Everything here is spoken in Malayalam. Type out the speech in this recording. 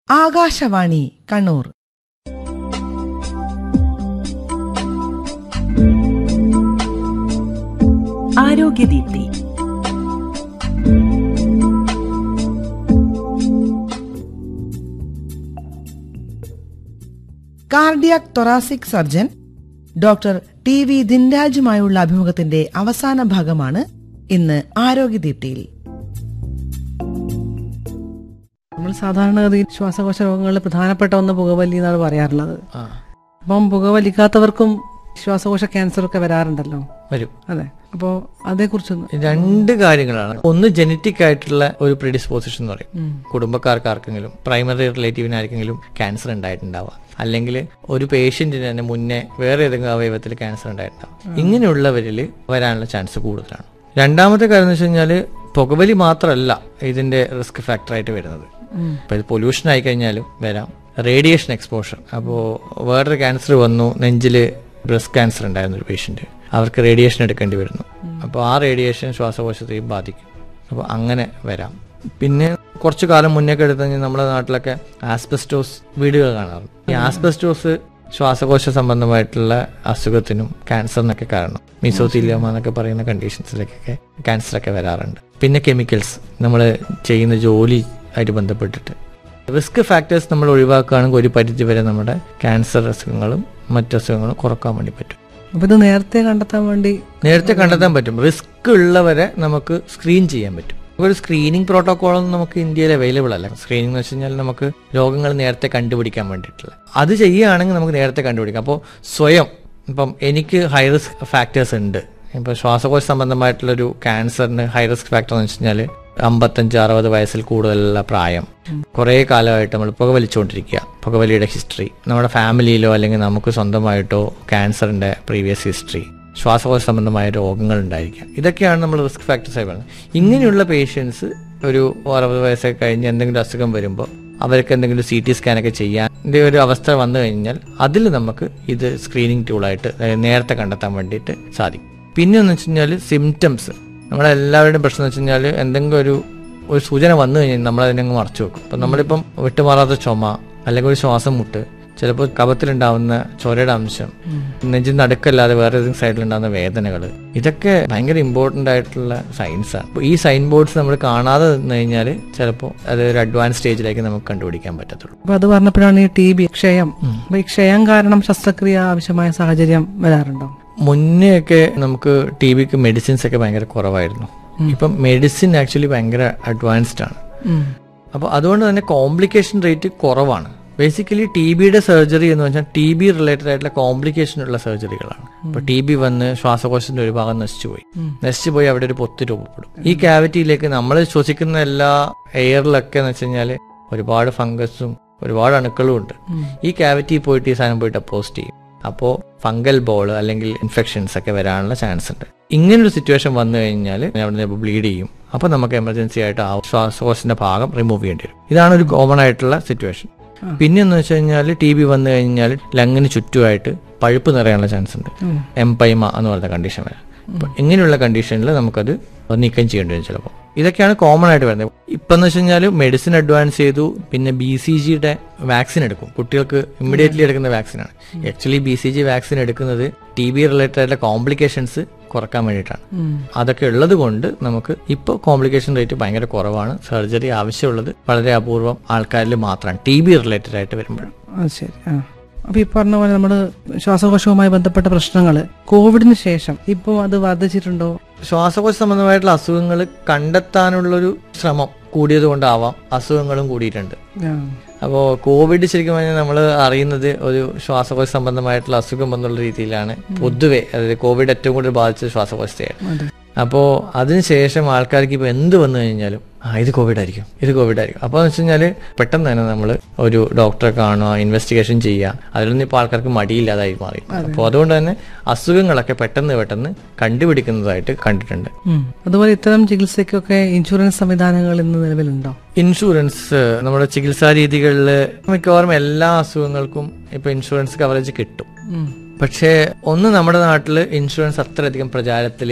Akashvani Kannur Arogyadeepthi cardiac thoracic surgeon doctor T V ദിൻരാജുമായുള്ള അഭിമുഖത്തിന്റെ അവസാന ഭാഗമാണ് ഇന്ന് ആരോഗ്യദീപ്തിയിൽ നമ്മൾ സാധാരണഗതിയിൽ ശ്വാസകോശ രോഗങ്ങളിൽ പ്രധാനപ്പെട്ട ഒന്ന് പുകവലി എന്നാണ് പറയാറുള്ളത് ആ അപ്പം പുകവലിക്കാത്തവർക്കും ശ്വാസകോശ ക്യാൻസർ ഒക്കെ വരാറുണ്ടല്ലോ വരും അതെ അപ്പോൾ അതേക്കുറിച്ചൊന്ന് രണ്ട് കാര്യങ്ങളാണ് ഒന്ന് ജനറ്റിക് ആയിട്ടുള്ള ഒരു പ്രിഡിസ്പോസിഷൻ എന്ന് പറയും കുടുംബക്കാർക്ക് ആർക്കെങ്കിലും പ്രൈമറി റിലേറ്റീവിന് ആർക്കെങ്കിലും ക്യാൻസർ ഉണ്ടായിട്ടുണ്ടാവുക അല്ലെങ്കിൽ ഒരു പേഷ്യന്റിന് തന്നെ മുന്നേ വേറെ ഏതെങ്കിലും അവയവത്തിൽ ക്യാൻസർ ഉണ്ടായിട്ടുണ്ടാവും ഇങ്ങനെയുള്ളവരിൽ വരാനുള്ള ചാൻസ് കൂടുതലാണ് രണ്ടാമത്തെ കാര്യം എന്ന് വെച്ച് കഴിഞ്ഞാൽ പുകവലി മാത്രമല്ല ഇതിന്റെ റിസ്ക് ഫാക്ടറായിട്ട് വരുന്നത് ഇപ്പൊ ഇത് പൊല്യൂഷൻ ആയി കഴിഞ്ഞാലും വരാം റേഡിയേഷൻ എക്സ്പോഷർ അപ്പോൾ വേറൊരു ക്യാൻസർ വന്നു നെഞ്ചില് ബ്രസ്റ്റ് ക്യാൻസർ ഉണ്ടായിരുന്ന ഒരു പേഷ്യന്റ് അവർക്ക് റേഡിയേഷൻ എടുക്കേണ്ടി വരുന്നു അപ്പോൾ ആ റേഡിയേഷൻ ശ്വാസകോശത്തെയും ബാധിക്കും അപ്പോൾ അങ്ങനെ വരാം പിന്നെ കുറച്ചു കാലം മുന്നേ എടുത്തു കഴിഞ്ഞാൽ നമ്മുടെ നാട്ടിലൊക്കെ ആസ്ബസ്റ്റോസ് വീടുകൾ കാണാറുണ്ട് ഈ ആസ്ബസ്റ്റോസ് ശ്വാസകോശ സംബന്ധമായിട്ടുള്ള അസുഖത്തിനും ക്യാൻസറിനൊക്കെ കാരണം മിസോത്തീലിയോമ എന്നൊക്കെ പറയുന്ന കണ്ടീഷൻസിലേക്കൊക്കെ ക്യാൻസറൊക്കെ വരാറുണ്ട് പിന്നെ കെമിക്കൽസ് നമ്മൾ ചെയ്യുന്ന ജോലി ആയിട്ട് ബന്ധപ്പെട്ടിട്ട് റിസ്ക് ഫാക്ടേഴ്സ് നമ്മൾ ഒഴിവാക്കുകയാണെങ്കിൽ ഒരു പരിധി വരെ നമ്മുടെ ക്യാൻസർ അസുഖങ്ങളും മറ്റസുഖങ്ങളും കുറക്കാൻ വേണ്ടി പറ്റും അപ്പൊ ഇത് നേരത്തെ കണ്ടെത്താൻ വേണ്ടി നേരത്തെ കണ്ടെത്താൻ പറ്റും റിസ്ക് ഉള്ളവരെ നമുക്ക് സ്ക്രീൻ ചെയ്യാൻ പറ്റും ഒരു സ്ക്രീനിങ് പ്രോട്ടോകോളൊന്നും നമുക്ക് ഇന്ത്യയിൽ അവൈലബിൾ അല്ല സ്ക്രീനിങ് എന്ന് വെച്ച് കഴിഞ്ഞാൽ നമുക്ക് രോഗങ്ങൾ നേരത്തെ കണ്ടുപിടിക്കാൻ വേണ്ടിയിട്ടുള്ള അത് ചെയ്യുകയാണെങ്കിൽ നമുക്ക് നേരത്തെ കണ്ടുപിടിക്കാം അപ്പോൾ സ്വയം ഇപ്പം എനിക്ക് ഹൈ റിസ്ക് ഫാക്ടേഴ്സ് ഉണ്ട് ഇപ്പൊ ശ്വാസകോശ സംബന്ധമായിട്ടുള്ളൊരു ക്യാൻസറിന് ഹൈ റിസ്ക് ഫാക്ടർ എന്ന് വെച്ച് കഴിഞ്ഞാൽ അമ്പത്തഞ്ച് അറുപത് വയസ്സിൽ കൂടുതലുള്ള പ്രായം കുറേ കാലമായിട്ട് നമ്മൾ പുകവലിച്ചുകൊണ്ടിരിക്കുക പുകവലിയുടെ ഹിസ്റ്ററി നമ്മുടെ ഫാമിലിയിലോ അല്ലെങ്കിൽ നമുക്ക് സ്വന്തമായിട്ടോ ക്യാൻസറിന്റെ പ്രീവിയസ് ഹിസ്റ്ററി ശ്വാസകോശ സംബന്ധമായ രോഗങ്ങൾ ഉണ്ടായിരിക്കാം ഇതൊക്കെയാണ് നമ്മൾ റിസ്ക് ഫാക്ടേഴ്സ് ആയി പറയുന്നത് ഇങ്ങനെയുള്ള പേഷ്യൻസ് ഒരു അറുപത് വയസ്സൊക്കെ കഴിഞ്ഞ് എന്തെങ്കിലും അസുഖം വരുമ്പോൾ അവർക്ക് എന്തെങ്കിലും സി ടി സ്കാനൊക്കെ ചെയ്യാൻ ഒരു അവസ്ഥ വന്നു കഴിഞ്ഞാൽ അതിൽ നമുക്ക് ഇത് സ്ക്രീനിങ് ടൂളായിട്ട് അതായത് നേരത്തെ കണ്ടെത്താൻ വേണ്ടിയിട്ട് സാധിക്കും പിന്നെ എന്ന് വെച്ച് കഴിഞ്ഞാൽ സിംറ്റംസ് നമ്മളെല്ലാവരുടെയും പ്രശ്നം എന്ന് വെച്ച് കഴിഞ്ഞാൽ എന്തെങ്കിലും ഒരു ഒരു സൂചന വന്നു കഴിഞ്ഞാൽ നമ്മൾ അതിനങ്ങ് മറച്ചു വെക്കും അപ്പം നമ്മളിപ്പം വിട്ടുമാറാത്ത ചുമ അല്ലെങ്കിൽ ഒരു ശ്വാസം മുട്ട് ചിലപ്പോൾ കപത്തിലുണ്ടാവുന്ന ചോരയുടെ അംശം നെഞ്ചിന് നടുക്കല്ലാതെ വേറെ ഏതെങ്കിലും സൈഡിലുണ്ടാകുന്ന വേദനകൾ ഇതൊക്കെ ഭയങ്കര ഇമ്പോർട്ടൻ്റ് ആയിട്ടുള്ള സയൻസാണ് അപ്പോൾ ഈ സൈൻ ബോർഡ്സ് നമ്മൾ കാണാതെ നിന്ന് കഴിഞ്ഞാൽ ചിലപ്പോൾ അത് ഒരു അഡ്വാൻസ് സ്റ്റേജിലേക്ക് നമുക്ക് കണ്ടുപിടിക്കാൻ പറ്റത്തുള്ളൂ അപ്പൊ അത് പറഞ്ഞപ്പോഴാണ് ഈ ടി ബി ക്ഷയം അപ്പൊ ഈ ക്ഷയം കാരണം ശസ്ത്രക്രിയ ആവശ്യമായ സാഹചര്യം വരാറുണ്ടോ മുന്നേ ഒക്കെ നമുക്ക് ടി ബിക്ക് മെഡിസിൻസ് ഒക്കെ ഭയങ്കര കുറവായിരുന്നു ഇപ്പം മെഡിസിൻ ആക്ച്വലി ഭയങ്കര അഡ്വാൻസ്ഡ് ആണ് അപ്പോൾ അതുകൊണ്ട് തന്നെ കോംപ്ലിക്കേഷൻ റേറ്റ് കുറവാണ് ബേസിക്കലി ടി ബിയുടെ സർജറി എന്ന് വെച്ചാൽ ടി ബി റിലേറ്റഡ് ആയിട്ടുള്ള കോംപ്ലിക്കേഷൻ ഉള്ള സർജറികളാണ് ഇപ്പൊ ടി ബി വന്ന് ശ്വാസകോശത്തിന്റെ ഒരു ഭാഗം നശിച്ചുപോയി നശിച്ചുപോയി അവിടെ ഒരു പൊത്ത് രൂപപ്പെടും ഈ ക്യാവിറ്റിയിലേക്ക് നമ്മൾ ശ്വസിക്കുന്ന എല്ലാ എയറിലൊക്കെ എന്ന് വെച്ച് കഴിഞ്ഞാൽ ഒരുപാട് ഫംഗസും ഒരുപാട് അണുക്കളും ഉണ്ട് ഈ ക്യാവിറ്റി പോയിട്ട് ഈ സാധനം പോയിട്ട് അപ്പോസ്റ്റ് ചെയ്യും അപ്പോൾ ഫംഗൽ ബോൾ അല്ലെങ്കിൽ ഇൻഫെക്ഷൻസ് ഒക്കെ വരാനുള്ള ചാൻസ് ഉണ്ട് ഇങ്ങനൊരു സിറ്റുവേഷൻ വന്നു കഴിഞ്ഞാൽ അവിടെ നിന്ന് ബ്ലീഡ് ചെയ്യും അപ്പോൾ നമുക്ക് എമർജൻസി ആയിട്ട് ആ ശ്വാസകോശത്തിന്റെ ഭാഗം റിമൂവ് ചെയ്യേണ്ടി വരും ഇതാണ് ഒരു കോമൺ ആയിട്ടുള്ള സിറ്റുവേഷൻ പിന്നെ എന്ന് വെച്ച് കഴിഞ്ഞാൽ ടി ബി വന്നു കഴിഞ്ഞാൽ ലങ്ങിന് ചുറ്റുമായിട്ട് പഴുപ്പ് നിറയാനുള്ള ചാൻസ് ഉണ്ട് എംപൈമ എന്ന് പറയുന്ന കണ്ടീഷൻ വരാം അപ്പൊ ഇങ്ങനെയുള്ള കണ്ടീഷനിൽ നമുക്കത് നീക്കം ചെയ്യേണ്ടി വരും ചിലപ്പോൾ ഇതൊക്കെയാണ് കോമൺ ആയിട്ട് വരുന്നത് ഇപ്പം എന്ന് വെച്ച് കഴിഞ്ഞാൽ മെഡിസിൻ അഡ്വാൻസ് ചെയ്തു പിന്നെ ബി സി ജിയുടെ വാക്സിൻ എടുക്കും കുട്ടികൾക്ക് ഇമ്മീഡിയറ്റ്ലി എടുക്കുന്ന വാക്സിനാണ് actually B C G vaccine എടുക്കുന്നത് ടി ബി റിലേറ്റഡ് ആയിട്ടുള്ള കോംപ്ലിക്കേഷൻസ് കുറക്കാൻ വേണ്ടിയിട്ടാണ് അതൊക്കെ ഉള്ളത് കൊണ്ട് നമുക്ക് ഇപ്പോൾ കോംപ്ലിക്കേഷൻ റേറ്റ് ഭയങ്കര കുറവാണ് സർജറി ആവശ്യമുള്ളത് വളരെ അപൂർവം ആൾക്കാരിൽ മാത്രമാണ് ടി ബി റിലേറ്റഡ് ആയിട്ട് വരുമ്പോഴും അത് ശരി ആ അപ്പൊ ഈ പറഞ്ഞ പോലെ നമ്മള് ശ്വാസകോശവുമായി ബന്ധപ്പെട്ട പ്രശ്നങ്ങൾ കോവിഡിന് ശേഷം ഇപ്പോൾ അത് വർദ്ധിച്ചിട്ടുണ്ടോ ശ്വാസകോശ സംബന്ധമായിട്ടുള്ള അസുഖങ്ങൾ കണ്ടെത്താനുള്ളൊരു ശ്രമം കൂടിയത് കൊണ്ടാവാം അസുഖങ്ങളും കൂടിയിട്ടുണ്ട് ആ. അപ്പോൾ കോവിഡ് ശരിക്കും പറഞ്ഞാൽ നമ്മൾ അറിയുന്നത് ഒരു ശ്വാസകോശ സംബന്ധമായിട്ടുള്ള അസുഖം എന്നുള്ള രീതിയിലാണ് പൊതുവെ അതായത് കോവിഡ് ഏറ്റവും കൂടുതൽ ബാധിച്ചത് ശ്വാസകോശത്തെയാണ് അതെ അപ്പോൾ അതിനുശേഷം ആൾക്കാർക്ക് ഇപ്പോൾ എന്ത് വന്നു കഴിഞ്ഞാലും ആ ഇത് കോവിഡ് ആയിരിക്കും ഇത് കോവിഡ് ആയിരിക്കും അപ്പോൾ എന്ന് വെച്ച് കഴിഞ്ഞാൽ പെട്ടെന്ന് തന്നെ നമ്മൾ ഒരു ഡോക്ടറെ കാണുക ഇൻവെസ്റ്റിഗേഷൻ ചെയ്യുക അതിലൊന്നും ഇപ്പോൾ ആൾക്കാർക്ക് മടിയില്ലാതായി മാറി അപ്പോൾ അതുകൊണ്ട് തന്നെ അസുഖങ്ങളൊക്കെ പെട്ടെന്ന് പെട്ടെന്ന് കണ്ടുപിടിക്കുന്നതായിട്ട് കണ്ടിട്ടുണ്ട് ഉം. അതുപോലെ ഇത്തരം ചികിത്സയ്ക്കൊക്കെ ഇൻഷുറൻസ് സംവിധാനങ്ങൾ ഇന്ന് നിലവിലുണ്ടോ ഇൻഷുറൻസ് നമ്മുടെ ചികിത്സാ രീതികളിൽ മിക്കവാറും എല്ലാ അസുഖങ്ങൾക്കും ഇപ്പൊ ഇൻഷുറൻസ് കവറേജ് കിട്ടും ഉം. പക്ഷേ ഒന്ന് നമ്മുടെ നാട്ടിൽ ഇൻഷുറൻസ് അത്രയധികം പ്രചാരത്തിൽ